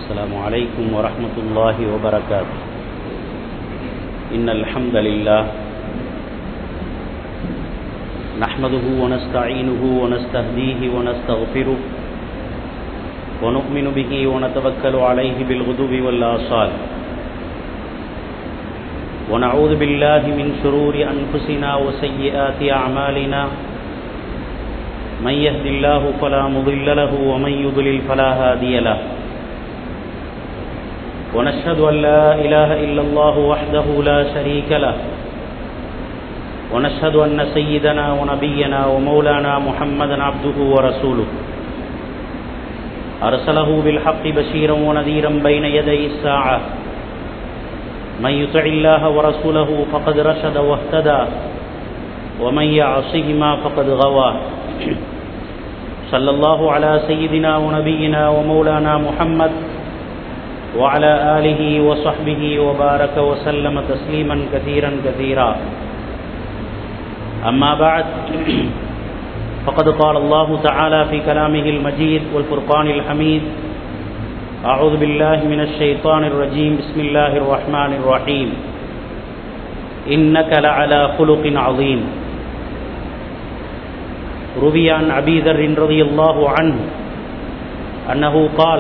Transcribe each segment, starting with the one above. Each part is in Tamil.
السلام عليكم ورحمة الله وبركاته إن الحمد لله نحمده ونستعينه ونستهديه ونستغفره ونؤمن به ونتوكل عليه بالغدو والآصال ونعوذ بالله من شرور أنفسنا وسيئات أعمالنا من يهد الله فلا مضل له ومن يضلل فلا هادي له ونشهد أن لا إله إلا الله وحده لا شريك له ونشهد أن سيدنا ونبينا ومولانا محمدا عبده ورسوله أرسله بالحق بشيرا ونذيرا بين يدي الساعة من يطع الله ورسوله فقد رشد واهتدى ومن يعصهما فقد غوى صلى الله على سيدنا ونبينا ومولانا محمد وعلى آله وصحبه وبارك وسلم تسليما كثيرا كثيرا أما بعد فقد قال الله تعالى في كلامه المجيد والفرقان الحميد أعوذ بالله من الشيطان الرجيم بسم الله الرحمن الرحيم إنك لعلى خلق عظيم روي عن أبي ذر رضي الله عنه أنه قال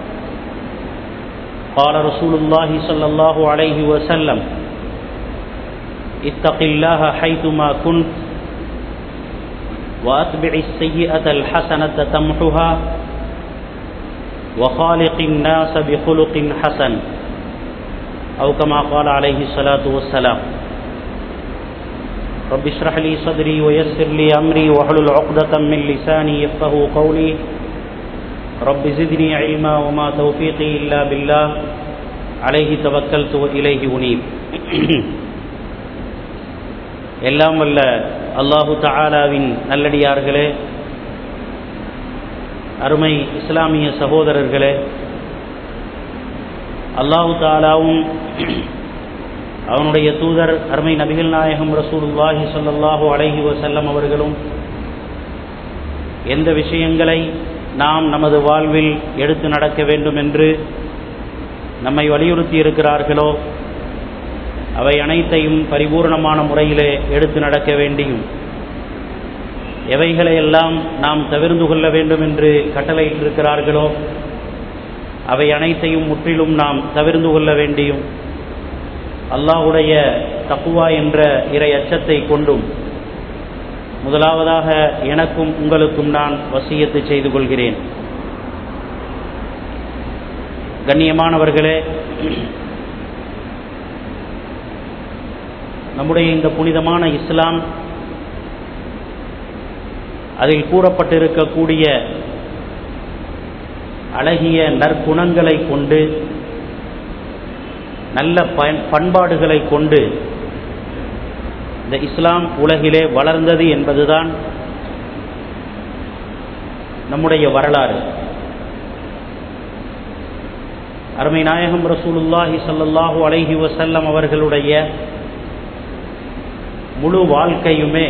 قال رسول الله صلى الله عليه وسلم اتق الله حيثما كنت وأتبع السيئة الحسنة تمحها وخالق الناس بخلق حسن أو كما قال عليه الصلاة والسلام رب اشرح لي صدري ويسر لي أمري واحلل عقدة من لساني يفقه قولي رب زدني علما وما توفيقي إلا بالله عليه توكلت وإليه أنيب எல்லாம் வல்ல அல்லாஹு தாலாவின் நல்லடியார்களே அருமை இஸ்லாமிய சகோதரர்களே அல்லாஹு தாலாவும் அவனுடைய தூதர் அருமை நபிகள் நாயகம் ரசூலுல்லாஹி சொல்லல்லாஹு அலைஹி வசல்லம் அவர்களும் எந்த விஷயங்களை நாம் நமது வாழ்வில் எடுத்து நடக்க வேண்டும் என்று நம்மை வலியுறுத்தி இருக்கிறார்களோ அவை அனைத்தையும் பரிபூர்ணமான முறையிலே எடுத்து நடக்க வேண்டியும் எவைகளையெல்லாம் நாம் தவிர்ந்து கொள்ள வேண்டும் என்று கட்டளையிட்டிருக்கிறார்களோ அவை அனைத்தையும் முற்றிலும் நாம் தவிர்ந்து கொள்ள வேண்டியும் அல்லாஹுடைய தக்குவா என்ற இறை அச்சத்தை கொண்டும் முதலாவதாக எனக்கும் உங்களுக்கும் நான் வசியத்து செய்து கொள்கிறேன் கண்ணியமானவர்களே நம்முடைய இந்த புனிதமான இஸ்லாம் அதில் கூறப்பட்டிருக்கக்கூடிய அழகிய நற்குணங்களை கொண்டு நல்ல பயன் பண்பாடுகளை கொண்டு இந்த இஸ்லாம் உலகிலே வளர்ந்தது என்பதுதான் நம்முடைய வரலாறு அருமை நாயகம் ரசூலுல்லாஹி சல்லாஹூ அலைஹி வசல்லம் அவர்களுடைய முழு வாழ்க்கையுமே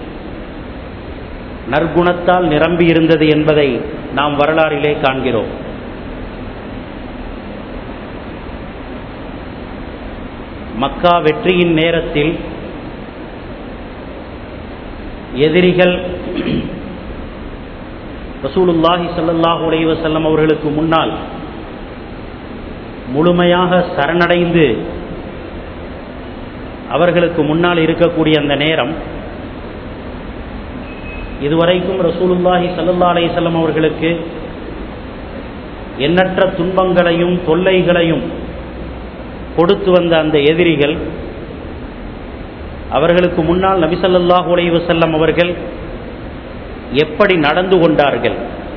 நற்குணத்தால் நிரம்பி இருந்தது என்பதை நாம் வரலாறிலே காண்கிறோம் மக்கா வெற்றியின் நேரத்தில் எதிரிகள் ரசூலுல்லாஹி சல்லாஹூ அலைவசல்லம் அவர்களுக்கு முன்னால் முழுமையாக சரணடைந்து அவர்களுக்கு முன்னால் இருக்கக்கூடிய அந்த நேரம் இதுவரைக்கும் ரசூலுல்லாஹி சல்லா அலையம் அவர்களுக்கு எண்ணற்ற துன்பங்களையும் தொல்லைகளையும் கொடுத்து வந்த அந்த எதிரிகள் அவர்களுக்கு முன்னால் நபிசல்லாஹூ அலைஹி வசல்லம் அவர்கள் எப்படி நடந்து கொண்டார்கள்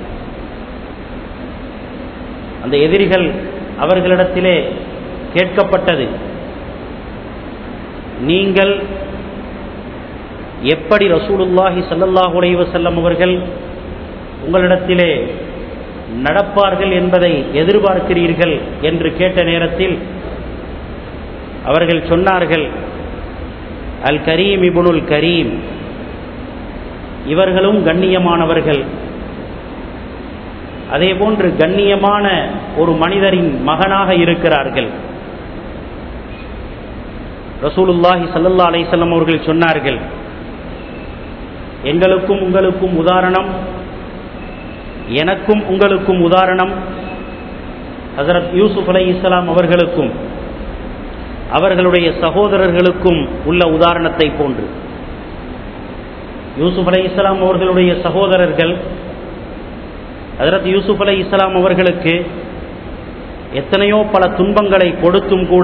அந்த எதிரிகள் அவர்களிடத்திலே கேட்கப்பட்டது நீங்கள் எப்படி ரசூலுல்லாஹி சல்லல்லாஹு அலைஹி வஸல்லம் அவர்கள் உங்களிடத்திலே நடப்பார்கள் என்பதை எதிர்பார்க்கிறீர்கள் என்று கேட்ட நேரத்தில் அவர்கள் சொன்னார்கள் அல் கரீம் இபுனுல் கரீம் இவர்களும் கண்ணியமானவர்கள் அதே போன்று கண்ணியமான ஒரு மனிதரின் மகனாக இருக்கிறார்கள் ரசூலுல்லாஹி சல்லல்லா அலைசல்லம் அவர்கள் சொன்னார்கள் எங்களுக்கும் உங்களுக்கும் உதாரணம் எனக்கும் உங்களுக்கும் உதாரணம் ஹசரத் யூசுப் அலை இஸ்லாம் அவர்களுக்கும் அவர்களுடைய சகோதரர்களுக்கும் உள்ள உதாரணத்தை போன்று யூசுப் அலை இஸ்லாம் அவர்களுடைய சகோதரர்கள் ஹசரத் யூசுப் அலை இஸ்லாம் அவர்களுக்கு எத்தனையோ பல துன்பங்களை கொடுத்தும் கூட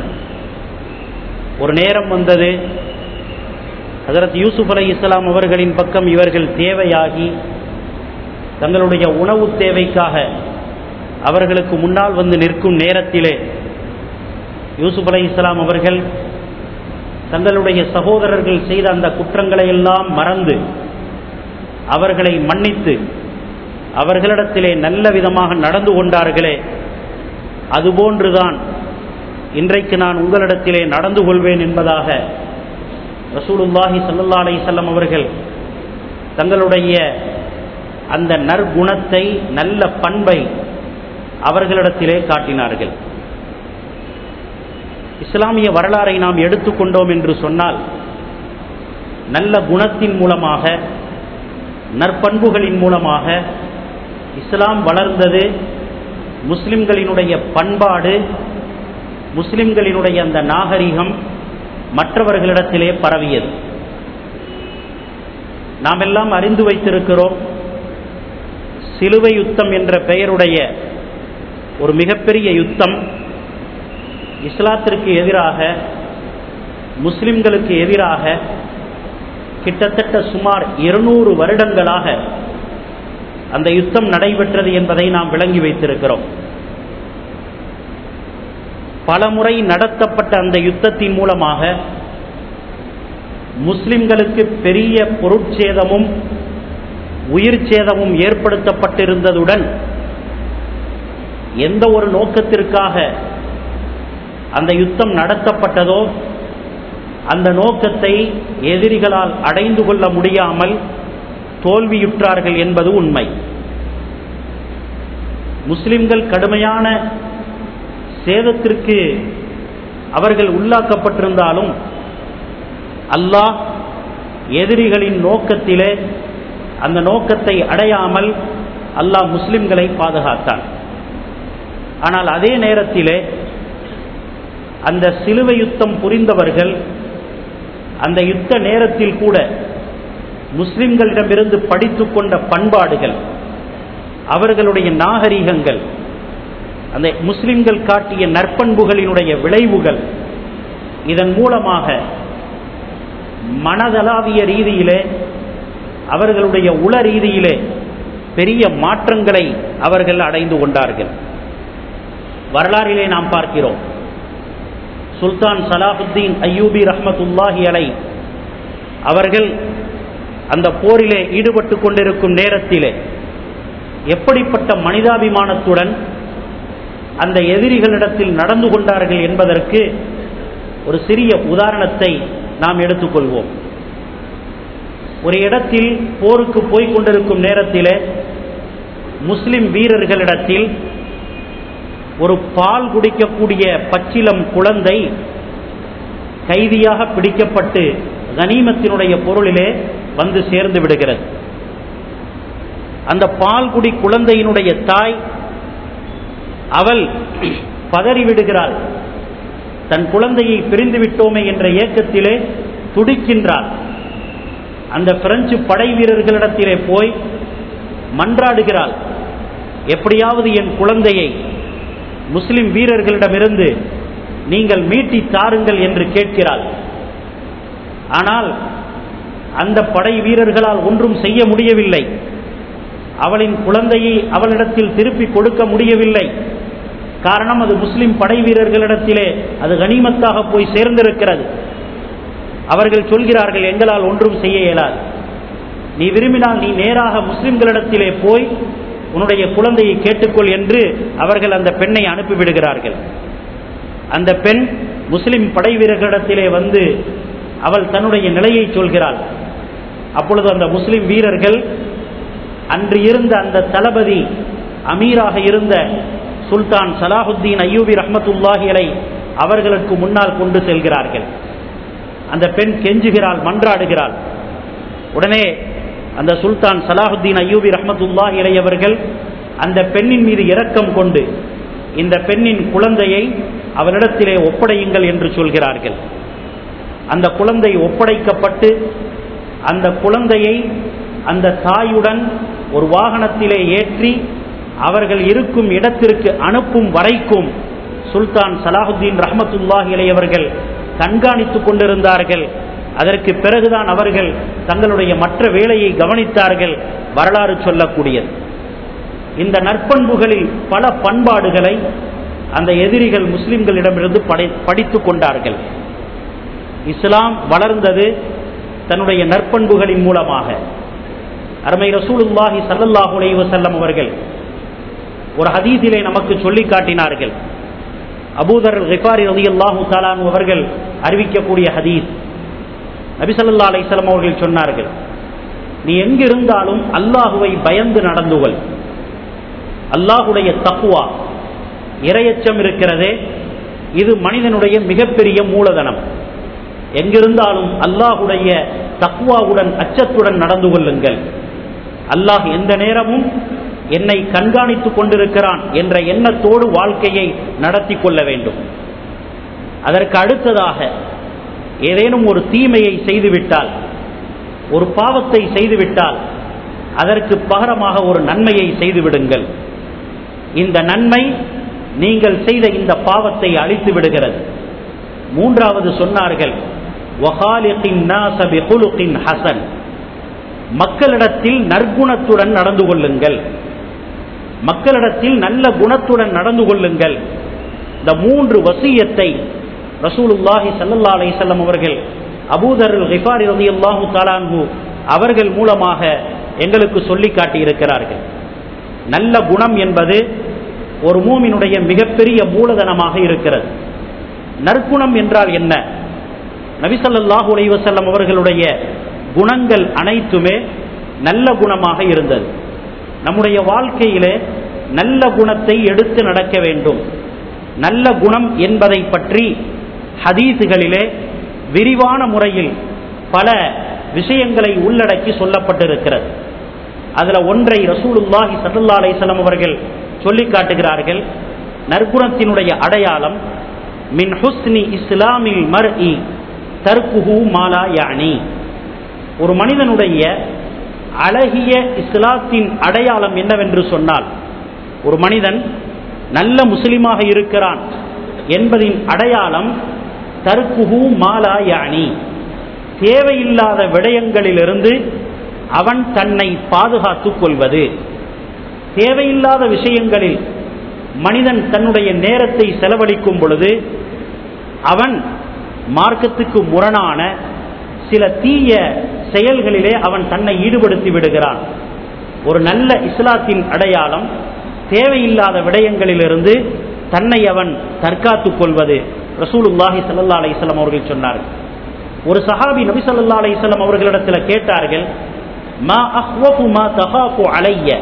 ஒரு நேரம் வந்தது ஹசரத் யூசுப் அலை இஸ்லாம் அவர்களின் பக்கம் இவர்கள் தேவையாகி தங்களுடைய உணவு தேவைக்காக அவர்களுக்கு முன்னால் வந்து நிற்கும் நேரத்திலே யூசுப் அலை இஸ்லாம் அவர்கள் தங்களுடைய சகோதரர்கள் செய்த அந்த குற்றங்களை எல்லாம் மறந்து அவர்களை மன்னித்து அவர்களிடத்திலே நல்ல விதமாக நடந்து கொண்டார்களே அதுபோன்றுதான் இன்றைக்கு நான் உங்களிடத்திலே நடந்து கொள்வேன் என்பதாக ரசூலுல்லாஹி சல்லா அலை செல்லம் அவர்கள் தங்களுடைய அந்த நற்குணத்தை நல்ல பண்பை அவர்களிடத்திலே காட்டினார்கள் இஸ்லாமிய வரலாறை நாம் எடுத்துக்கொண்டோம் என்று சொன்னால் நல்ல குணத்தின் மூலமாக நற்பண்புகளின் மூலமாக இஸ்லாம் வளர்ந்தது முஸ்லிம்களினுடைய பண்பாடு முஸ்லிம்களினுடைய அந்த நாகரிகம் மற்றவர்களிடத்திலே பரவியது நாம் எல்லாம் அறிந்து வைத்திருக்கிறோம் சிலுவை யுத்தம் என்ற பெயருடைய ஒரு மிகப்பெரிய யுத்தம் இஸ்லாத்திற்கு எதிராக முஸ்லிம்களுக்கு எதிராக கிட்டத்தட்ட சுமார் இருநூறு வருடங்களாக அந்த யுத்தம் நடைபெற்றது என்பதை நாம் விளங்கி வைத்திருக்கிறோம் பலமுறை நடத்தப்பட்ட அந்த யுத்தத்தின் மூலமாக முஸ்லிம்களுக்கு பெரிய பொருட்சேதமும் உயிர் சேதமும் ஏற்படுத்தப்பட்டிருந்ததுடன் எந்த ஒரு நோக்கத்திற்காக அந்த யுத்தம் நடத்தப்பட்டதோ அந்த நோக்கத்தை எதிரிகளால் அடைந்து கொள்ள முடியாமல் தோல்வியுற்றார்கள் என்பது உண்மை முஸ்லிம்கள் கடுமையான சேதத்திற்கு அவர்கள் உள்ளாக்கப்பட்டிருந்தாலும் அல்லாஹ் எதிரிகளின் நோக்கத்திலே அந்த நோக்கத்தை அடையாமல் அல்லாஹ் முஸ்லிம்களை பாதுகாத்தான் ஆனால் அதே நேரத்திலே அந்த சிலுவை யுத்தம் புரிந்தவர்கள் அந்த யுத்த நேரத்தில் கூட முஸ்லிம்களிடமிருந்து படித்து கொண்ட பண்பாடுகள் அவர்களுடைய நாகரிகங்கள் அந்த முஸ்லிம்கள் காட்டிய நற்பண்புகளினுடைய விளைவுகள் இதன் மூலமாக மனதளாவிய ரீதியிலே அவர்களுடைய உள ரீதியிலே பெரிய மாற்றங்களை அவர்கள் அடைந்து கொண்டார்கள் வரலாறிலே நாம் பார்க்கிறோம் சுல்தான் சலாஹுத்தீன் ஐயூபி ரஹமத்துல்லாஹி அலை அவர்கள் அந்த போரிலே ஈடுபட்டு கொண்டிருக்கும் நேரத்திலே எப்படிப்பட்ட மனிதாபிமானத்துடன் அந்த எதிரிகளிடத்தில் நடந்து கொண்டார்கள் என்பதற்கு ஒரு சிறிய உதாரணத்தை நாம் எடுத்துக்கொள்வோம் ஒரு இடத்தில் போருக்கு போய் கொண்டிருக்கும் நேரத்திலே முஸ்லிம் வீரர்களிடத்தில் ஒரு பால் குடிக்கக்கூடிய பச்சிலம் குழந்தை கைதியாக பிடிக்கப்பட்டு கனிமத்தினுடைய பொருளிலே வந்து சேர்ந்து விடுகிறது அந்த பால்குடி குழந்தையினுடைய தாய் அவள் பதறிவிடுகிறாள் தன் குழந்தையை பிரிந்து விட்டோமே என்ற ஏக்கத்திலே துடிக்கின்றாள் அந்த பிரெஞ்சு படை வீரர்களிடத்திலே போய் மன்றாடுகிறாள் எப்படியாவது என் குழந்தையை முஸ்லிம் வீரர்களிடமிருந்து நீங்கள் மீட்டி தாருங்கள் என்று கேட்கிறாள் ஆனால் அந்த படை வீரர்களால் ஒன்றும் செய்ய முடியவில்லை அவளின் குழந்தையை அவளிடத்தில் திருப்பி கொடுக்க முடியவில்லை காரணம் அது முஸ்லிம் படை வீரர்களிடத்திலே அது கனிமத்தாக போய் சேர்ந்திருக்கிறது அவர்கள் சொல்கிறார்கள் எங்களால் ஒன்றும் செய்ய இயலாது நீ விரும்பினால் நீ நேராக முஸ்லிம்களிடத்திலே போய் உன்னுடைய குழந்தையை கேட்டுக்கொள் என்று அவர்கள் அந்த பெண்ணை அனுப்பிவிடுகிறார்கள் அந்த பெண் முஸ்லிம் படை வீரர்களிடத்திலே வந்து அவள் தன்னுடைய நிலையை சொல்கிறாள் அப்பொழுது அந்த முஸ்லிம் வீரர்கள் அன்று இருந்த அந்த தளபதி அமீராக இருந்த சுல்தான் சலாஹுத்தீன் அய்யூபி ரஹமத்துல்லாஹி அலை அவர்களுக்கு முன்னால் கொண்டு செல்கிறார்கள் அந்த பெண் கெஞ்சுகிறாள் மன்றாடுகிறாள் உடனே அந்த சுல்தான் சலாஹுத்தீன் அய்யூபி ரஹமத்துல்லாஹி அலை அவர்கள் அந்த பெண்ணின் மீது இரக்கம் கொண்டு இந்த பெண்ணின் குழந்தையை அவரிடத்திலே ஒப்படையுங்கள் என்று சொல்கிறார்கள் அந்த குழந்தை ஒப்படைக்கப்பட்டு அந்த குழந்தையை அந்த தாயுடன் ஒரு வாகனத்திலே ஏற்றி அவர்கள் இருக்கும் இடத்திற்கு அனுப்பும் வரைக்கும் சுல்தான் சலாஹுத்தீன் ரஹமத்துல்லாஹி இளையவர்கள் கண்காணித்துக் கொண்டிருந்தார்கள் அதற்கு பிறகுதான் அவர்கள் தங்களுடைய மற்ற வேலையை கவனித்தார்கள் வரலாறு சொல்லக்கூடியது இந்த நற்பண்புகளில் பல பண்பாடுகளை அந்த எதிரிகள் முஸ்லிம்களிடமிருந்து படை படித்துக் கொண்டார்கள் இஸ்லாம் வளர்ந்தது தன்னுடைய நற்பண்புகளின் மூலமாக அருமை ரசூலுல்லாஹி சல்லல்லாஹு அலைஹி வஸல்லம் அவர்கள் ஒரு ஹதீஸிலே நமக்கு சொல்லி காட்டினார்கள் அபூதர் ரிஃபாரி ரலியல்லாஹு தஆலான் அவர்கள் அறிவிக்கக்கூடிய ஹதீஸ் நபி ஸல்லல்லாஹு அலைஹி வஸல்லம் அவர்கள் சொன்னார்கள் நீ எங்கிருந்தாலும் அல்லாஹுவை பயந்து நடந்து கொள் அல்லாஹுடைய தக்குவா இரையச்சம் இருக்கிறதே இது மனிதனுடைய மிகப்பெரிய மூலதனம் எங்கிருந்தாலும் அல்லாஹுடைய தக்குவாவுடன் அச்சத்துடன் நடந்து கொள்ளுங்கள் அல்லாஹ் எந்த நேரமும் என்னை கண்காணித்துக் கொண்டிருக்கிறான் என்ற எண்ணத்தோடு வாழ்க்கையை நடத்தி கொள்ள வேண்டும் அதற்கு அடுத்ததாக ஏதேனும் ஒரு தீமையை செய்துவிட்டால் ஒரு பாவத்தை செய்துவிட்டால் அதற்கு பகரமாக ஒரு நன்மையை செய்துவிடுங்கள் இந்த நன்மை நீங்கள் செய்த இந்த பாவத்தை அழித்து விடுகிறது மூன்றாவது சொன்னார்கள் ஹசன் மக்களிடத்தில் நற்குணத்துடன் நடந்து கொள்ளுங்கள் மக்களிடத்தில் நல்ல குணத்துடன் நடந்து கொள்ளுங்கள் இந்த மூன்று வசியத்தை ரசூலுல்லாஹி சல்லல்லா அலிசல்லம் அவர்கள் அபூதர் ரிஃபாரி ரதி அல்லாஹு தாலான்ஹு அவர்கள் மூலமாக எங்களுக்கு சொல்லி காட்டியிருக்கிறார்கள் நல்ல குணம் என்பது ஒரு மூமினுடைய மிகப்பெரிய மூலதனமாக இருக்கிறது நற்குணம் என்றால் என்ன நபிசல்லாஹு அலைவசல்லம் அவர்களுடைய குணங்கள் அனைத்துமே நல்ல குணமாக இருந்தது நம்முடைய வாழ்க்கையிலே நல்ல குணத்தை எடுத்து நடக்க வேண்டும் நல்ல குணம் என்பதை பற்றி ஹதீஸுகளிலே விரிவான முறையில் பல விஷயங்களை உள்ளடக்கி சொல்லப்பட்டிருக்கிறது அதுல ஒன்றை ரசூலுல்லாஹி சல்லா அலிஸ்லாம் அவர்கள் சொல்லி காட்டுகிறார்கள் நற்குணத்தினுடைய அடையாளம் மின் ஹுஸ்னி இஸ்லாமில் மர் இ தர்குஹு மாலா யானி ஒரு மனிதனுடைய அழகிய இஸ்லாத்தின் அடையாளம் என்னவென்று சொன்னால் ஒரு மனிதன் நல்ல முஸ்லிமாக இருக்கிறான் என்பதின் அடையாளம் தர்குஹு மாலா யானி தேவையில்லாத விடயங்களிலிருந்து அவன் தன்னை பாதுகாத்துக் கொள்வது தேவையில்லாத விஷயங்களில் மனிதன் தன்னுடைய நேரத்தை செலவழிக்கும் பொழுது அவன் மார்க்கத்துக்கு முரணான சில தீய செயல்களிலே அவன் தன்னை ஈடுபடுத்தி விடுகிறான் ஒரு நல்ல இஸ்லாத்தின் அடையாளம் தேவையில்லாத விடயங்களிலிருந்து தன்னை அவன் தற்காத்துக் கொள்வது ரசூலுல்லாஹி சல்லா அலிஸ்லாம் அவர்கள் சொன்னார்கள் ஒரு சஹாபி நபி சல்லா அலிஸ்லாம் அவர்களிடத்தில் கேட்டார்கள் மா அஹ்வஃபு மா தஹாஃபு அலைய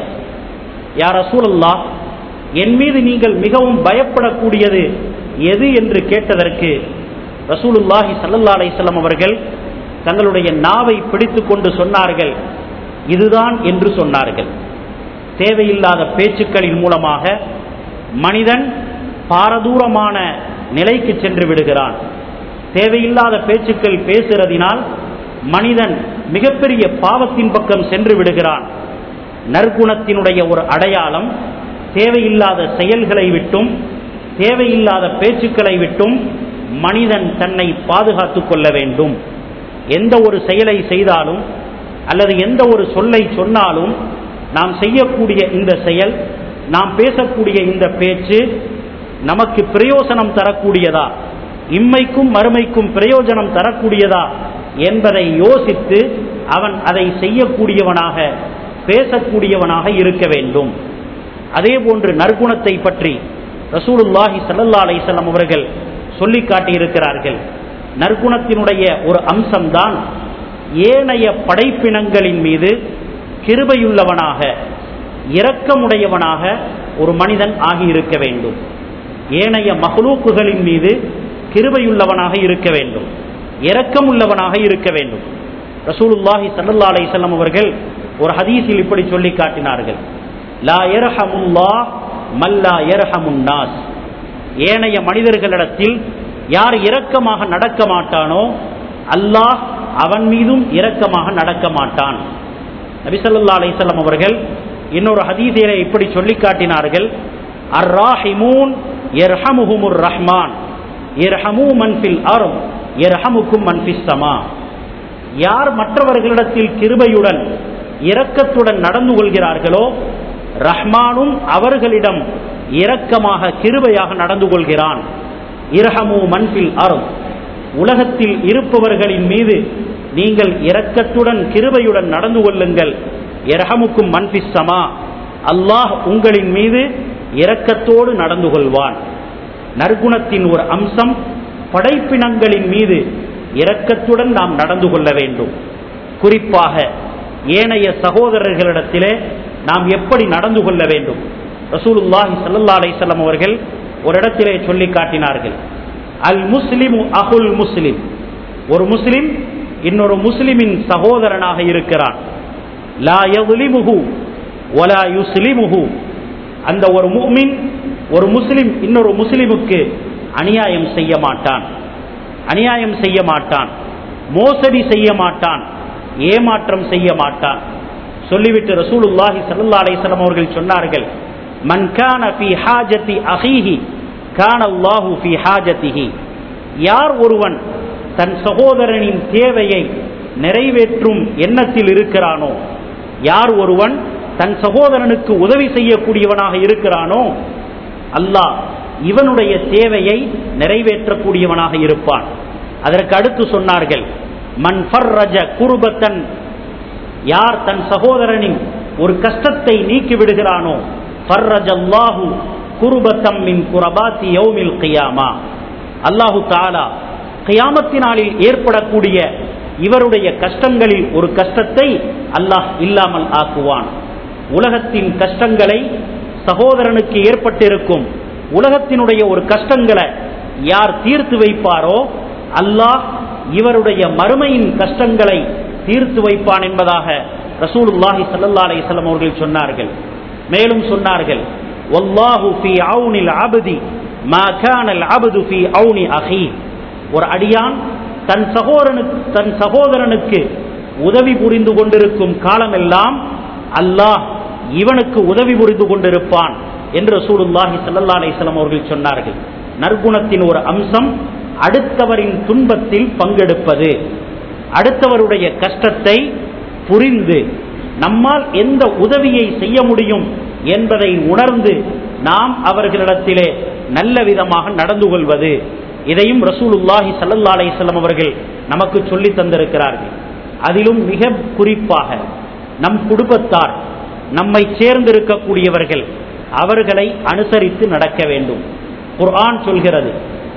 யா ரசூலுல்லா என் மீது நீங்கள் மிகவும் பயப்படக்கூடியது எது என்று கேட்டதற்கு ரசூலுல்லாஹி சல்லல்லா அலிஸ்லாம் அவர்கள் தங்களுடைய நாவை பிடித்து கொண்டு சொன்னார்கள் இதுதான் என்று சொன்னார்கள் தேவையில்லாத பேச்சுக்களின் மூலமாக மனிதன் பாரதூரமான நிலைக்கு சென்று விடுகிறான் தேவையில்லாத பேச்சுக்கள் பேசுறதினால் மனிதன் மிகப்பெரிய பாவத்தின் பக்கம் சென்று விடுகிறான் நற்குணத்தினுடைய ஒரு அடையாளம் தேவையில்லாத செயல்களை விட்டும் தேவையில்லாத பேச்சுக்களை விட்டும் மனிதன் தன்னை பாதுகாத்துக் கொள்ள வேண்டும் எந்த ஒரு செயலை செய்தாலும் அல்லது எந்த ஒரு சொல்லை சொன்னாலும் நாம் செய்யக்கூடிய இந்த செயல் நாம் பேசக்கூடிய இந்த பேச்சு நமக்கு பிரயோசனம் தரக்கூடியதா இம்மைக்கும் மறுமைக்கும் பிரயோஜனம் தரக்கூடியதா என்பதை யோசித்து அவன் அதை செய்யக்கூடியவனாக பேசக்கூடியவனாக இருக்க வேண்டும் அதே போன்று நற்குணத்தை பற்றி ரசூலுல்லாஹி சல்லல்லா அலிசல்லாம் அவர்கள் சொல்லி காட்டியிருக்கிறார்கள் நற்குணத்தினுடைய ஒரு அம்சம்தான் ஏனைய படைப்பினங்களின் மீது கிருபையுள்ளவனாக இரக்கமுடையவனாக ஒரு மனிதன் ஆகியிருக்க வேண்டும் ஏனைய மகளூக்குகளின் மீது கிருபையுள்ளவனாக இருக்க வேண்டும் இரக்கமுள்ளவனாக இருக்க வேண்டும் ரசூலுல்லாஹி சல்லா அலைஹிஸ்ஸலாம் அவர்கள் ஒரு ஹதீஸில் இப்படி சொல்லி காட்டினார்கள் லா எரஹமுல்லா மல்லா எரஹமுன் நாஸ் ஏனைய மனிதர்களிடத்தில் யார் இரக்கமாக நடக்க மாட்டானோ அல்லாஹ் அவன் மீதும் இரக்கமாக நடக்க மாட்டான் நபிசல்லா அலிசல்லாம் அவர்கள் இன்னொரு ஹதீஸிலே இப்படி சொல்லி காட்டினார்கள் அர் ராஹிமூன் எர்ஹமுஹுமுர் ரஹ்மான் எர்ஹமு மன்ஃபில் அரும் எர்ஹமுக்கும் மன்ஃபிஸ் சமா யார் மற்றவர்களிடத்தில் கிருபையுடன் இரக்கத்துடன் நடந்து கொள்கிறார்களோ ரஹ்மானும் அவர்களிடம் இரக்கமாக கிருபையாக நடந்து கொள்கிறான் இரஹமு மன்பில் அரும் உலகத்தில் இருப்பவர்களின் மீது நீங்கள் இரக்கத்துடன் கிருபையுடன் நடந்து கொள்ளுங்கள் இரஹமுக்கும் மன்பிஸ் சமா அல்லாஹ் உங்களின் மீது இரக்கத்தோடு நடந்து கொள்வான் நற்குணத்தின் ஒரு அம்சம் படைப்பினங்களின் மீது இரக்கத்துடன் நாம் நடந்து கொள்ள வேண்டும் குறிப்பாக ஏனைய சகோதரர்களிடத்திலே நாம் எப்படி நடந்து கொள்ள வேண்டும் ரசூலுல்லாஹி சல்லா அலிசல்லாம் அவர்கள் ஒரு இடத்திலே சொல்லி காட்டினார்கள் அல் முஸ்லிமு அகுல் முஸ்லிம் ஒரு முஸ்லிம் இன்னொரு முஸ்லிமின் சகோதரனாக இருக்கிறான் லா யதுலிமுஹு வலா யுஸ்லிமுஹு அந்த ஒரு முஃமின் ஒரு முஸ்லிம் இன்னொரு முஸ்லிமுக்கு அநியாயம் செய்ய மாட்டான் அநியாயம் செய்ய மாட்டான் மோசடி செய்ய மாட்டான் ஏமாற்றம் செய்ய மாட்டான் சொல்லிவிட்டு ரசூலுல்லாஹி சல்லா அலிஸ்லாம் அவர்கள் சொன்னார்கள் மன் கான ஃபி ஹாஜதி அஹீஹி கான அல்லாஹு ஃபி ஹாஜதிஹி யார் ஒருவன் தன் சகோதரனின் தேவையை நிறைவேற்றும் எண்ணத்தில் இருக்கிறானோ யார் ஒருவன் தன் சகோதரனுக்கு உதவி செய்யக்கூடியவனாக இருக்கிறானோ அல்லாஹ் இவனுடைய தேவையை நிறைவேற்றக்கூடியவனாக இருப்பான் அதற்கு அடுத்து சொன்னார்கள் மன் ஃபர்ரஜ குருபத்தன் யார் தன் சகோதரனின் ஒரு கஷ்டத்தை நீக்கி விடுகிறானோ ஃபர்ரஜ அல்லாஹு குருபத்தம் மின் குரபாத்தி யௌமில் கியாமா அல்லாஹு தாலா கியாமத்தினாலில் ஏற்படக்கூடிய இவருடைய கஷ்டங்களில் ஒரு கஷ்டத்தை அல்லாஹ் இல்லாமல் ஆக்குவான் உலகத்தின் கஷ்டங்களை சகோதரனுக்கு ஏற்பட்டிருக்கும் உலகத்தினுடைய ஒரு கஷ்டங்களை யார் தீர்த்து வைப்பாரோ அல்லாஹ் இவருடைய மறுமையின் கஷ்டங்களை தீர்த்து வைப்பான் என்பதாக ரசூலுல்லாஹி சல்லா அலிஸ்லாம் அவர்கள் சொன்னார்கள் மேலும் சொன்னார்கள் வல்லாஹு ஃபி அவுனில் அபதி மா கானல் அபது ஃபி அவுனி அஹி ஒரு அடியான் தன் சகோதரனுக்கு தன் சகோதரனுக்கு உதவி புரிந்து கொண்டிருக்கும் காலமெல்லாம் அல்லாஹ் இவனுக்கு உதவி புரிந்து கொண்டிருப்பான் என்று ரசூலுல்லாஹி சல்லா அலிஸ்லாம் அவர்கள் சொன்னார்கள் நற்குணத்தின் ஒரு அம்சம் அடுத்தவரின் துன்பத்தில் பங்கெடுப்பது அடுத்தவருடைய கஷ்டத்தை புரிந்து நம்மால் எந்த உதவியை செய்ய முடியும் என்பதை உணர்ந்து நாம் அவர்களிடத்திலே நல்ல விதமாக நடந்து கொள்வது இதையும் ரசூலுல்லாஹி சல்லல்லா அலிஸ்லாம் அவர்கள் நமக்கு சொல்லி தந்திருக்கிறார்கள் அதிலும் மிக குறிப்பாக நம் குடும்பத்தார் நம்மை சேர்ந்திருக்கக்கூடியவர்கள் அவர்களை அனுசரித்து நடக்க வேண்டும் குர்ஆன் சொல்கிறது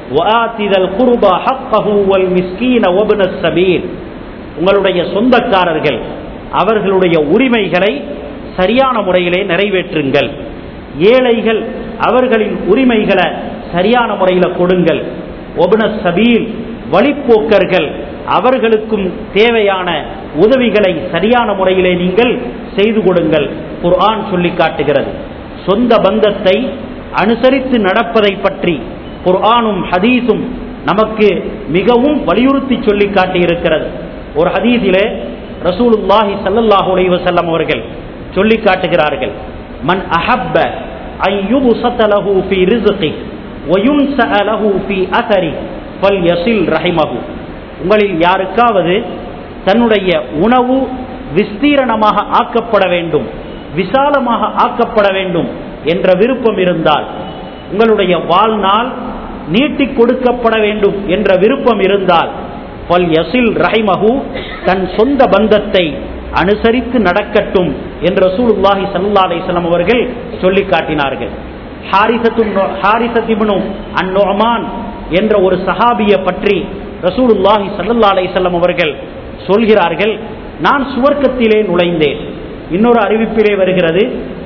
உங்களுடைய சொந்தக்காரர்கள் அவர்களுடைய உரிமைகளை சரியான முறையிலே நிறைவேற்றுங்கள் ஏழைகள் அவர்களின் உரிமைகளை சரியான முறையில் கொடுங்கள் ஒபன சபீல் வழிப்போக்கர்கள் அவர்களுக்கும் தேவையான உதவிகளை சரியான முறையிலே நீங்கள் செய்து கொடுங்கள் குர்ஆன் சொல்லி காட்டுகிறது சொந்த பந்தத்தை அனுசரித்து நடப்பதை பற்றி குர்ஆனும் ஹதீஸும் நமக்கு மிகவும் வலியுறுத்தி சொல்லி காட்டியிருக்கிறது ஒரு ஹதீஸிலே ரசூலுல்லாஹி சல்லல்லாஹு அலைஹி வஸல்லம் அவர்கள் சொல்லி காட்டுகிறார்கள் மன் அஹப்ப அன் யுபஸத லஹு ஃபீ ரிஸ்கி வ யுன்ஸஅ லஹு ஃபீ அஸரி ஃபல்யஸில் ரஹிமஹு உங்களில் யாருக்காவது தன்னுடைய உணவு விஸ்தீரணமாக ஆக்கப்பட வேண்டும் விசாலமாக ஆக்கப்பட வேண்டும் என்ற விருப்பம் இருந்தால் உங்களுடைய வாழ்நாள் நீட்டி கொடுக்கப்பட வேண்டும் என்ற விருப்பம் இருந்தால் பல் யசில் ரஹிமஹு தன் சொந்த பந்தத்தை அனுசரித்து நடக்கட்டும் என்று ரசூலுல்லாஹி சல்லா அலிஸ்லாம் அவர்கள் சொல்லி காட்டினார்கள் ஹாரிசத்திபுனு அந்நொமான் என்ற ஒரு சஹாபியை பற்றி ரசூலுல்லாஹி சல்லா அலிஸ்லாம் அவர்கள் சொல்கிறார்கள் நான் சுவர்க்கத்திலே நுழைந்தேன் இன்னொரு அறிவிப்பிலே வருகிறது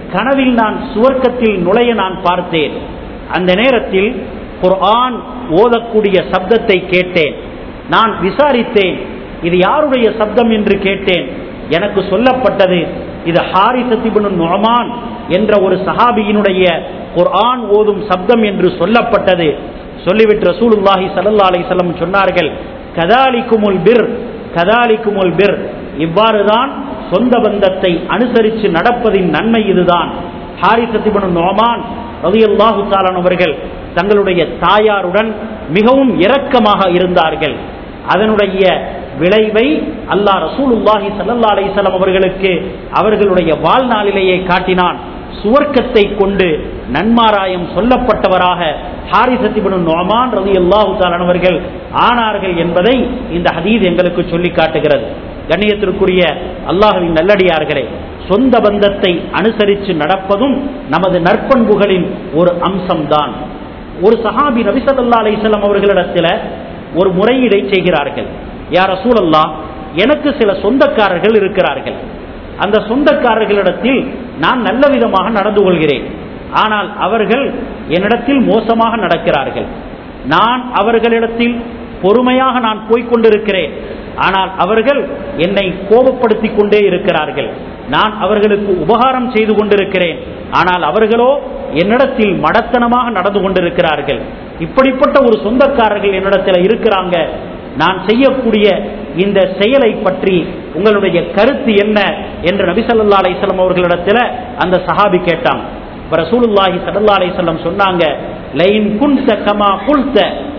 கனவில் நான் சுவர்க்கத்தில் நுழைய நான் பார்த்தேன் அந்த நேரத்தில் குர்ஆன் ஓதக்கூடிய சப்தத்தை கேட்டேன் நான் விசாரித்தேன் இது யாருடைய சப்தம் என்று கேட்டேன் எனக்கு சொல்லப்பட்டது இது ஹாரிசத்திபுன் நொமான் என்ற ஒரு சஹாபியினுடைய குர்ஆன் ஓதும் சப்தம் என்று சொல்லப்பட்டது சொல்லிவிட்டு ரசூலுல்லாஹி ஸல்லல்லாஹு அலைஹி வஸல்லம் சொன்னார்கள் கதாலிக்குமுல் பிர் கதாலிக்குமுல் பிர் இவ்வாறுதான் சொந்த பந்தத்தை அனுசரித்து நடப்பதின் நன்மை இதுதான் ஹாரிசத்திபுன் நொமான் ரலியல்லாஹு தாலான் அவர்கள் தங்களுடைய தாயாருடன் மிகவும் இரக்கமாக இருந்தார்கள் அதனுடைய விளைவை அல்லாஹ் ரசூலுல்லாஹி ஸல்லல்லாஹு அலைஹி வஸல்லம் அவர்களுக்கு அவர்களுடைய வாழ்நாளிலேயே காட்டினான் சுவர்க்கத்தை கொண்டு நன்மாராயம் சொல்லப்பட்டவராக ஹாரிசத்திபுன் நொமான் ரலியல்லாஹு தஆலா அவர்கள் ஆனார்கள் என்பதை இந்த ஹதீஸ் எங்களுக்கு சொல்லி காட்டுகிறது கண்ணியத்திற்குரிய அல்லாஹ்வின் நல்லடியார்களே சொந்த பந்தத்தை அனுசரித்து நடப்பதும் நமது நற்பண்புகளின் ஒரு அம்சம்தான் ஒரு சஹாபி நபிசல்லா அலிசல்லாம் அவர்களிடத்தில் ஒரு முறையீடை செய்கிறார்கள் யார் ரசூலல்லா எனக்கு சில சொந்தக்காரர்கள் இருக்கிறார்கள் அந்த சொந்தக்காரர்களிடத்தில் நான் நல்ல விதமாக நடந்து கொள்கிறேன் ஆனால் அவர்கள் என்னிடத்தில் மோசமாக நடக்கிறார்கள் நான் அவர்களிடத்தில் பொறுமையாக நான் போய்கொண்டிருக்கிறேன் ஆனால் அவர்கள் என்னை கோபப்படுத்திக் கொண்டே இருக்கிறார்கள் நான் அவர்களுக்கு உபகாரம் செய்து கொண்டிருக்கிறேன் ஆனால் அவர்களோ என்னிடத்தில் மடத்தனமாக நடந்து கொண்டிருக்கிறார்கள் இப்படிப்பட்ட ஒரு சொந்தக்காரர்கள் என்னிடத்தில் இருக்கிறாங்க நான் செய்யக்கூடிய இந்த செயலை பற்றி உங்களுடைய கருத்து என்ன என்று நபிசல்லா அலிஸ்லாம் அவர்களிடத்தில் அந்த சஹாபி கேட்டான் இப்ப ரசூலுல்லாஹி சல்லா அலிஸ்லாம் சொன்னாங்க லைன் குன்த கமா குல்த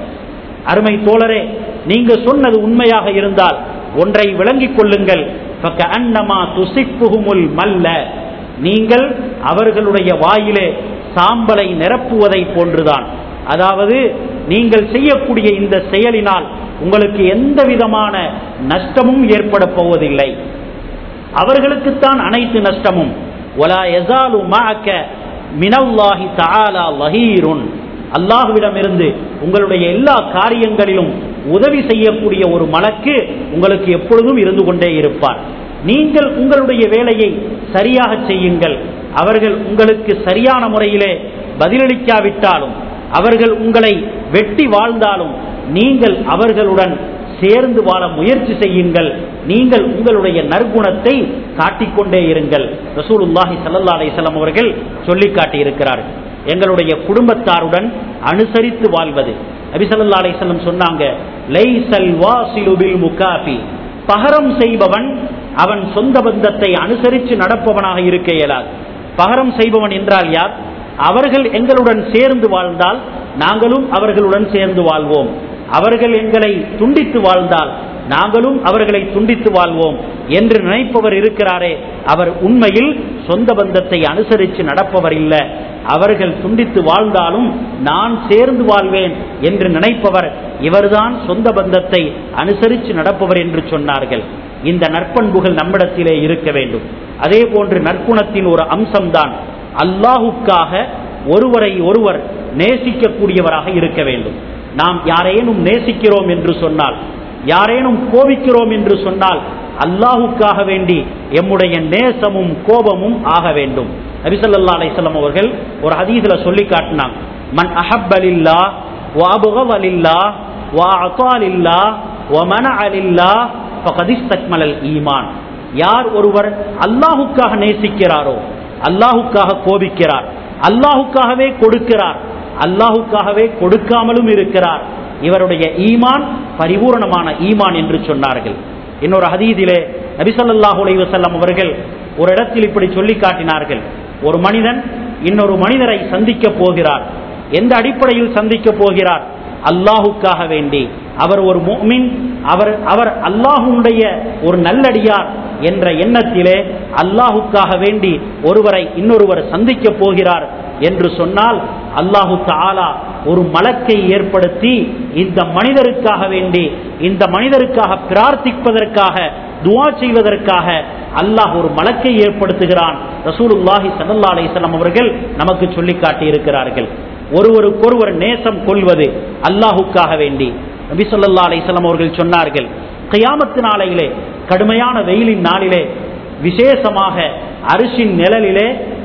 அருமை தோழரே நீங்க சொன்னது உண்மையாக இருந்தால் ஒன்றை விளங்கிக் கொள்ளுங்கள் அன்னமா துசிப்புகுமுல் மல்ல நீங்கள் அவர்களுடைய வாயிலே சாம்பலை நிரப்புவதை போன்றுதான் அதாவது நீங்கள் செய்யக்கூடிய இந்த செயலினால் உங்களுக்கு எந்த விதமான நஷ்டமும் ஏற்பட போவதில்லை அவர்களுக்குத்தான் அனைத்து நஷ்டமும் ஒலா எசாலு மாக்க மினல்லாஹி தஆலா லஹீருன் அல்லாஹுவிடமிருந்து உங்களுடைய எல்லா காரியங்களிலும் உதவி செய்யக்கூடிய ஒரு மலக்கு உங்களுக்கு எப்பொழுதும் இருந்து கொண்டே இருப்பார் நீங்கள் உங்களுடைய வேலையை சரியாக செய்யுங்கள் அவர்கள் உங்களுக்கு சரியான முறையிலே பதிலளிக்காவிட்டாலும் அவர்கள் உங்களை வெட்டி வாழ்ந்தாலும் நீங்கள் அவர்களுடன் சேர்ந்து வாழ முயற்சி செய்யுங்கள் நீங்கள் உங்களுடைய நற்குணத்தை காட்டிக்கொண்டே இருங்கள் ரசூலுல்லாஹி சல்லா அலிசல்லாம் அவர்கள் சொல்லி காட்டி இருக்கிறார்கள் எங்களுடைய குடும்பத்தாருடன் அனுசரித்து வாழ்வது நபிசல்லா அலிசல்லம் சொன்னாங்க லைசல் வாசிலுபில் முகாபி பகரம் செய்பவன் அவன் சொந்த பந்தத்தை அனுசரித்து நடப்பவனாக இருக்க இயலாது பகரம் செய்பவன் என்றால் யார் அவர்கள் எங்களுடன் சேர்ந்து வாழ்ந்தால் நாங்களும் அவர்களுடன் சேர்ந்து வாழ்வோம் அவர்கள் எங்களை துண்டித்து வாழ்ந்தால் நாங்களும் அவர்களை துண்டித்து வாழ்வோம் என்று நினைப்பவர் இருக்கிறாரே அவர் உண்மையில் சொந்த பந்தத்தை அனுசரித்து நடப்பவர் இல்லை அவர்கள் துண்டித்து வாழ்ந்தாலும் நான் சேர்ந்து வாழ்வேன் என்று நினைப்பவர் இவர்தான் சொந்த பந்தத்தை அனுசரித்து நடப்பவர் என்று சொன்னார்கள் இந்த நற்பண்புகள் நம்மிடத்திலே இருக்க வேண்டும் அதே போன்று நற்குணத்தின் ஒரு அம்சம்தான் அல்லாஹுக்காக ஒருவரை ஒருவர் நேசிக்கக்கூடியவராக இருக்க வேண்டும் நாம் யாரேனும் நேசிக்கிறோம் என்று சொன்னால் யாரேனும் கோபிக்கிறோம் என்று சொன்னால் அல்லாஹுக்காக வேண்டி எம்முடைய நேசமும் கோபமும் ஆக வேண்டும் நபிசல்லா அலிஸ்லாம் அவர்கள் ஒரு ஹதீஸ்ல சொல்லி காட்டினாங்க மன் அஹப்பலில்லா வாபுகவலில்லா வா அத்தாலில்லா வமன அலில்லா ஃபகதிஸ்தக்மலல் ஈமான் யார் ஒருவர் அல்லாஹுக்காக நேசிக்கிறாரோ அல்லாஹுக்காக கோபிக்கிறார் அல்லாஹுக்காகவே கொடுக்கிறார் அல்லாஹுக்காகவே கொடுக்காமலும் இருக்கிறார் இவருடைய ஈமான் பரிபூரணமான ஈமான் என்று சொன்னார்கள் இன்னொரு ஹதீதிலே நபிசல்லாஹு அலைவசல்லம் அவர்கள் ஒரு இடத்தில் இப்படி சொல்லி காட்டினார்கள் ஒரு மனிதன் இன்னொரு மனிதரை சந்திக்க போகிறார் எந்த அடிப்படையில் சந்திக்க போகிறார் அல்லாஹுக்காக வேண்டி அவர் ஒரு முஃமின் அவர் அவர் அல்லாஹுடைய ஒரு நல்லடியார் என்ற எண்ணத்திலே அல்லாஹுக்காக வேண்டி ஒருவரை இன்னொருவர் சந்திக்க போகிறார் என்று சொன்னால் அல்லாஹு தாலா ஒரு மலக்கை ஏற்படுத்தி இந்த மனிதருக்காக வேண்டி இந்த மனிதருக்காக பிரார்த்திப்பதற்காக துவா செய்வதற்காக அல்லாஹ் ஒரு மலக்கை ஏற்படுத்துகிறான் ரசூலுல்லாஹி சல்லா அலிஸ்லாம் அவர்கள் நமக்கு சொல்லி காட்டி இருக்கிறார்கள் ஒருவருக்கொருவர் நேசம் கொள்வது அல்லாஹுக்காக வேண்டி நபி சொல்லா அலிஸ்லாம் அவர்கள் சொன்னார்கள் கையாமத்து நாளையிலே கடுமையான வெயிலின் நாளிலே விசேஷமாக அரிசின் நிழலிலே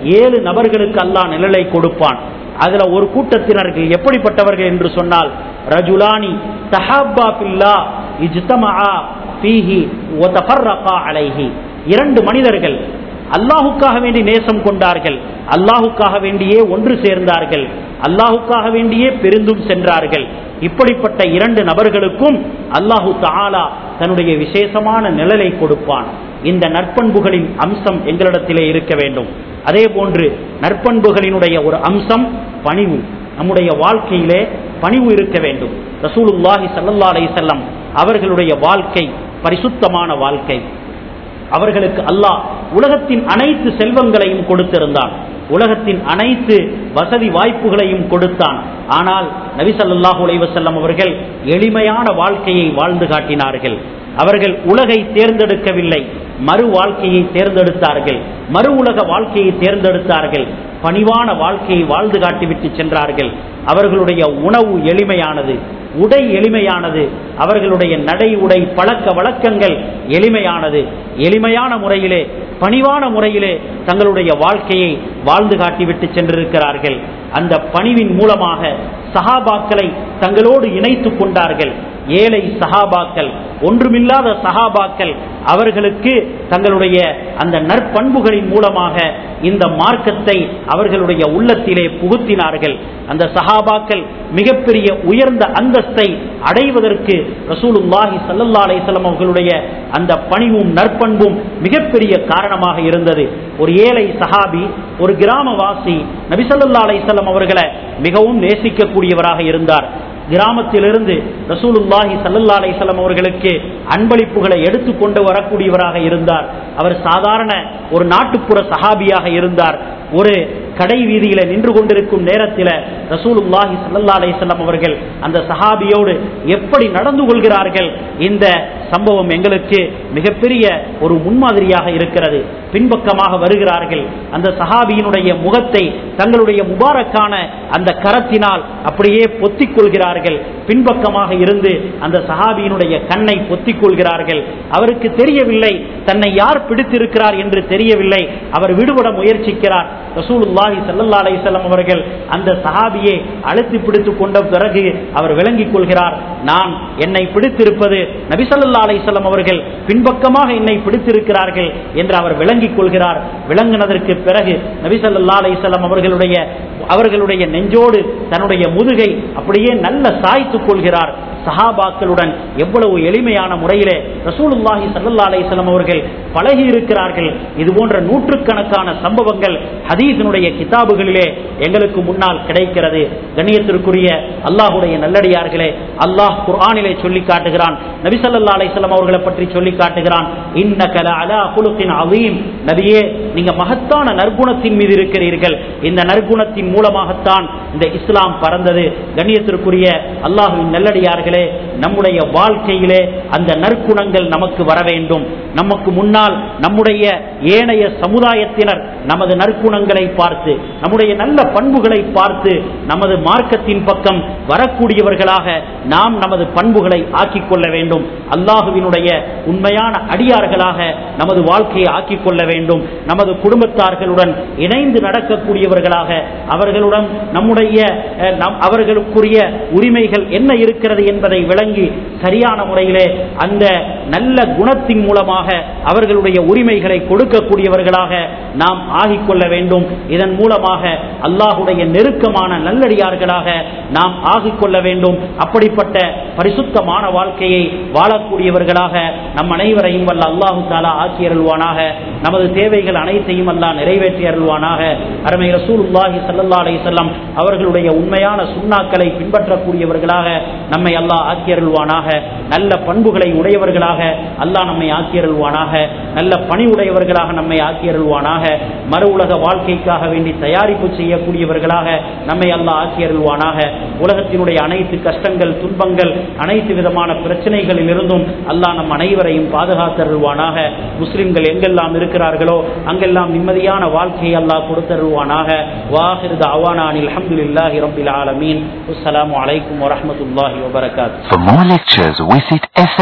ஏழு நபர்களுக்கு அல்லாஹ் நிழலை கொடுப்பான் அதுல ஒரு கூட்டத்தினர்கள் எப்படிப்பட்டவர்கள் என்று சொன்னால் ரஜுலானி தஹாப்பா பில்லா இஜ்தமஆ ஃபீஹி வ தஃபர்ரகா அலைஹி இரண்டு மனிதர்கள் அல்லாஹுக்காக வேண்டி நேசம் கொண்டார்கள் அல்லாஹுக்காக வேண்டியே ஒன்று சேர்ந்தார்கள் அல்லாஹுக்காக வேண்டியே பெருந்தும் சென்றார்கள் இப்படிப்பட்ட இரண்டு நபர்களுக்கும் அல்லாஹு தாலா தன்னுடைய விசேஷமான நிழலை கொடுப்பான் இந்த நற்பண்புகளின் அம்சம் எங்களிடத்திலே இருக்க வேண்டும் அதே போன்று நற்பண்புகளினுடைய ஒரு அம்சம் பணிவு நம்முடைய வாழ்க்கையிலே பணிவு இருக்க வேண்டும் ரசூலுல்லாஹி சல்லா அலைசல்லம் அவர்களுடைய வாழ்க்கை பரிசுத்தமான வாழ்க்கை அவர்களுக்கு அல்லாஹ் உலகத்தின் அனைத்து செல்வங்களையும் கொடுத்திருந்தான் உலகத்தின் அனைத்து வசதி வாய்ப்புகளையும் கொடுத்தான் ஆனால் நபிசல்லாஹு அலைவசல்லம் அவர்கள் எளிமையான வாழ்க்கையை வாழ்ந்து காட்டினார்கள் அவர்கள் உலகை தேர்ந்தெடுக்கவில்லை மறு வாழ்க்கையை தேர்ந்தெடுத்தார்கள் மறு உலக வாழ்க்கையை தேர்ந்தெடுத்தார்கள் பணிவான வாழ்க்கையை வாழ்ந்து காட்டிவிட்டு சென்றார்கள் அவர்களுடைய உணவு எளிமையானது உடை எளிமையானது அவர்களுடைய நடை உடை பழக்க வழக்கங்கள் எளிமையானது எளிமையான முறையிலே பணிவான முறையிலே தங்களுடைய வாழ்க்கையை வாழ்ந்து காட்டிவிட்டு சென்றிருக்கிறார்கள் அந்த பணிவின் மூலமாக சஹாபாக்களை தங்களோடு இணைத்துக் கொண்டார்கள் ஏழை சஹாபாக்கள் ஒன்றுமில்லாத சஹாபாக்கள் அவர்களுக்கு தங்களுடைய அந்த நற்பண்புகளின் மூலமாக இந்த மார்க்கத்தை அவர்களுடைய உள்ளத்திலே புகுத்தினார்கள் அந்த சஹாபாக்கள் மிகப்பெரிய உயர்ந்த அந்தஸ்தை அடைவதற்கு ரசூலுல்லாஹி சல்லல்லா அலிஸ்லாம் அவர்களுடைய அந்த பணிவும் நற்பண்பும் மிகப்பெரிய காரணமாக இருந்தது ஒரு ஏழை சஹாபி ஒரு கிராமவாசி நபிசல்லா அலிஸ்லாம் அவர்களை மிகவும் நேசிக்கக்கூடியவராக இருந்தார் கிராமத்திலிருந்து ரசூலுல்லாஹி சல்லல்லா அலிசல்லாம் அவர்களுக்கு அன்பளிப்புகளை எடுத்து கொண்டு வரக்கூடியவராக இருந்தார் அவர் சாதாரண ஒரு நாட்டுப்புற சஹாபியாக இருந்தார் ஒரு கடை வீதியில நின்று கொண்டிருக்கும் நேரத்தில் ரசூலுல்லாஹி சல்லா அலிசல்லாம் அவர்கள் அந்த சஹாபியோடு எப்படி நடந்து கொள்கிறார்கள் இந்த சம்பவம் எங்களுக்கு மிகப்பெரிய ஒரு முன்மாதிரியாக இருக்கிறது பின்பக்கமாக வருகிறார்கள் அந்த சஹாபியினுடைய முகத்தை தங்களுடைய முபாரக்கான அந்த கரத்தினால் அப்படியே பொத்திக் கொள்கிறார்கள் பின்பக்கமாக இருந்து அந்த சஹாபியினுடைய கண்ணை பொத்திக் கொள்கிறார்கள் அவருக்கு தெரியவில்லை தன்னை யார் பிடித்திருக்கிறார் என்று தெரியவில்லை அவர் விடுபட முயற்சிக்கிறார் ரசூலுல்லாஹி சல்லா அலிசல்லாம் அவர்கள் அந்த சஹாபியை அழுத்தி பிடித்துக் கொண்ட பிறகு அவர் விளங்கிக் கொள்கிறார் நான் என்னை பிடித்திருப்பது நபிசல்லா அலிசல்லாம் அவர்கள் பின்பக்கமாக என்னை பிடித்திருக்கிறார்கள் என்று அவர் விளங்கிக் கொள்கிறார் விளங்கினதற்கு பிறகு நபிசல்லா அலிசல்லாம் அவர்களுடைய அவர்களுடைய நெஞ்சோடு தன்னுடைய முதுகை அப்படியே நல்ல சாய்த்துக் கொள்கிறார் சஹாபாக்களுடன் எவ்வளவு எளிமையான முறையிலே ரசூலுல்லாஹி சல்லா அலிஸ்லாம் அவர்கள் பழகி இருக்கிறார்கள் இது போன்ற நூற்றுக்கணக்கான சம்பவங்கள் ஹதீஸினுடைய கிதாபுகளிலே எங்களுக்கு முன்னால் கிடைக்கிறது கண்ணியத்திற்குரிய அல்லாஹுடைய நல்லடியார்களே அல்லாஹ் குர்ஆனிலே சொல்லி காட்டுகிறான் நபிசல்லா அலிஸ்லாம் அவர்களை பற்றி சொல்லி காட்டுகிறான் இன்னகல அலா குலுக்கின் அவீம் நபியே நீங்க மகத்தான நற்குணத்தின் மீது இருக்கிறீர்கள் இந்த நற்குணத்தின் மூலமாகத்தான் இந்த இஸ்லாம் பறந்தது கண்ணியத்திற்குரிய அல்லாஹுவின் நல்லடியார்களே நம்முடைய வாழ்க்கையிலே அந்த நற்குணங்கள் நமக்கு வர வேண்டும் நமக்கு முன்னால் நம்முடைய ஏனைய சமுதாயத்தினர் நமது நற்குணங்களை பார்த்து நம்முடைய நல்ல பண்புகளை பார்த்து நமது மார்க்கத்தின் பக்கம் வரக்கூடியவர்களாக நாம் நமது பண்புகளை ஆக்கிக் கொள்ள வேண்டும் அல்லாஹுவினுடைய உண்மையான அடியார்களாக நமது வாழ்க்கையை ஆக்கிக் கொள்ள வேண்டும் நமது குடும்பத்தார்களுடன் இணைந்து நடக்கக்கூடியவர்களாக அவர்களுடன் நம்முடைய அஹ், நம் அவர்களுக்குரிய உரிமைகள் என்ன இருக்கிறது என்பதை விளங்கி சரியான முறையிலே அந்த நல்ல குணத்தின் மூலமாக அவர்களுடைய உரிமைகளை கொடுக்கக்கூடியவர்களாக நாம் ஆகிக்கொள்ள வேண்டும் இதன் மூலமாக அல்லாஹுடைய நெருக்கமான நல்லடியார்களாக நாம் ஆகிக்கொள்ள வேண்டும் அப்படிப்பட்ட பரிசுத்தமான வாழ்க்கையை வாழக்கூடியவர்களாக நம் அனைவரையும் வல்ல அல்லாஹு தாலா ஆக்கி அருள்வானாக நமது தேவைகள் அனைத்தையும் அல்லாஹ் நிறைவேற்றி அருள்வானாக அருமை ரசூலுல்லாஹி ஸல்லல்லாஹு அலைஹி வஸல்லம் அவர்களுடைய உண்மையான சுண்ணாக்களை பின்பற்றக்கூடியவர்களாக நம்மை அல்லாஹ் ஆக்கி அருள்வானாக நல்ல பண்புகளை உடையவர்களாக அல்லாஹ் நம்மை ஆக்கி அருள்வானாக நல்ல பணி உடையவர்களாக நம்மை ஆக்கி அருள்வானாக மறு உலக வாழ்க்கைக்காக வேண்டி தயாரிப்பு செய்யக்கூடியவர்களாக நம்மை அல்லாஹ் ஆக்கி அருள்வானாக உலகத்தினுடைய அனைத்து கஷ்டங்கள் துன்பங்கள் அனைத்து விதமான பிரச்சனைகளில் இருந்தும் அல்லாஹ் நம் அனைவரையும் பாதுகாத்தருள்வானாக முஸ்லிம்கள் எங்கெல்லாம் இருக்கிறார்களோ அங்கெல்லாம் நிம்மதியான வாழ்க்கையை அல்லாஹ் கொடுத்தருள்வானாக வாஹிர் அவானானில் அல்ஹம்துலில்லாஹி ரப்பில் ஆலமீன் அஸ்ஸலாமு அலைக்கும் வரஹ்மத்துல்லாஹி வபரகாத்துஹு For more lectures, visit